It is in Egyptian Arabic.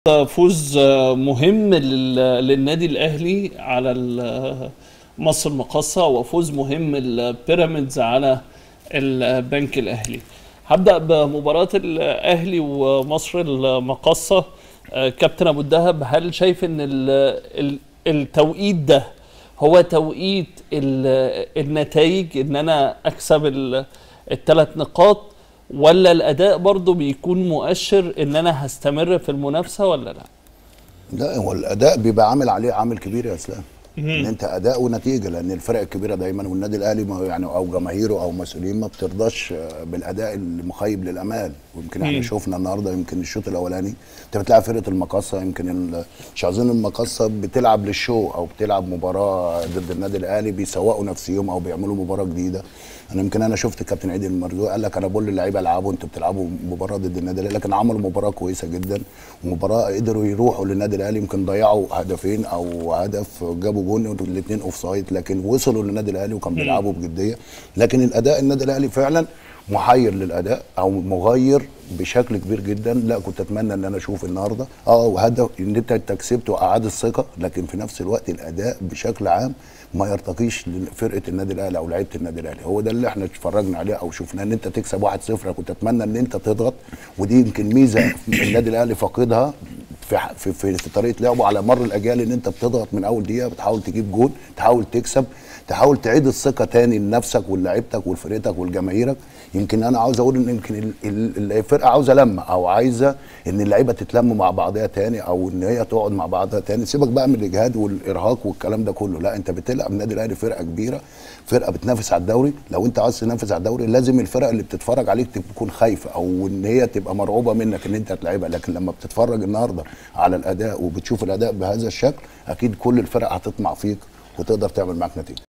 فوز مهم لل- للنادي الاهلي على ال- مصر المقاصه وفوز مهم للبيراميدز على البنك الاهلي هبدا بمباراه الاهلي ومصر المقاصه آه، كابتن ابو الدهب هل شايف ان ال- ال- التوقيت ده هو توقيت ال- النتائج ان انا اكسب الثلاث نقاط ولا الاداء برضو بيكون مؤشر ان انا هستمر في المنافسه ولا لا لا هو الاداء بيبقى عامل عليه عامل كبير يا اسلام ان انت اداء ونتيجه لان الفرق الكبيره دايما والنادي الاهلي ما يعني او جماهيره او مسؤولين ما بترضاش بالاداء المخيب للامال ويمكن احنا مم. شفنا النهارده يمكن الشوط الاولاني انت بتلعب فرقه المقاصه يمكن ال- مش عايزين المقاصه بتلعب للشو او بتلعب مباراه ضد النادي الاهلي بيسوقوا نفسهم او بيعملوا مباراه جديده انا يمكن انا شفت كابتن عيد المرزوق قال لك انا بقول للعيبه العبوا انتوا بتلعبوا مباراه ضد النادي الاهلي لكن عملوا مباراه كويسه جدا ومباراه قدروا يروحوا للنادي الاهلي يمكن ضيعوا هدفين او هدف جابوا جون الاثنين اوف سايد لكن وصلوا للنادي الاهلي وكان بيلعبوا بجديه لكن الاداء النادي الاهلي فعلا محير للاداء او مغير بشكل كبير جدا لا كنت اتمنى ان انا اشوف النهارده اه وهدف ان انت انت كسبت واعاد الثقه لكن في نفس الوقت الاداء بشكل عام ما يرتقيش لفرقه النادي الاهلي او لعيبه النادي الاهلي هو ده اللي احنا اتفرجنا عليه او شفناه ان انت تكسب 1-0 كنت اتمنى ان انت تضغط ودي يمكن ميزه النادي الاهلي فاقدها في, في, في, في طريقه لعبه على مر الاجيال ان انت بتضغط من اول دقيقه بتحاول تجيب جول تحاول تكسب تحاول تعيد الثقه تاني لنفسك ولعيبتك ولفرقتك ولجماهيرك يمكن انا عاوز اقول ان يمكن ال- ال- الفرقه عاوزه لمه او عايزه ان اللعيبه تتلم مع بعضها تاني او ان هي تقعد مع بعضها تاني سيبك بقى من الاجهاد والارهاق والكلام ده كله لا انت بتلعب النادي الاهلي فرقه كبيره فرقه بتنافس على الدوري لو انت عايز تنافس على الدوري لازم الفرق اللي بتتفرج عليك تكون خايفه او ان هي تبقى مرعوبه منك ان انت تلعبها لكن لما بتتفرج النهارده على الاداء وبتشوف الاداء بهذا الشكل اكيد كل الفرق هتطمع فيك وتقدر تعمل معاك نتيجه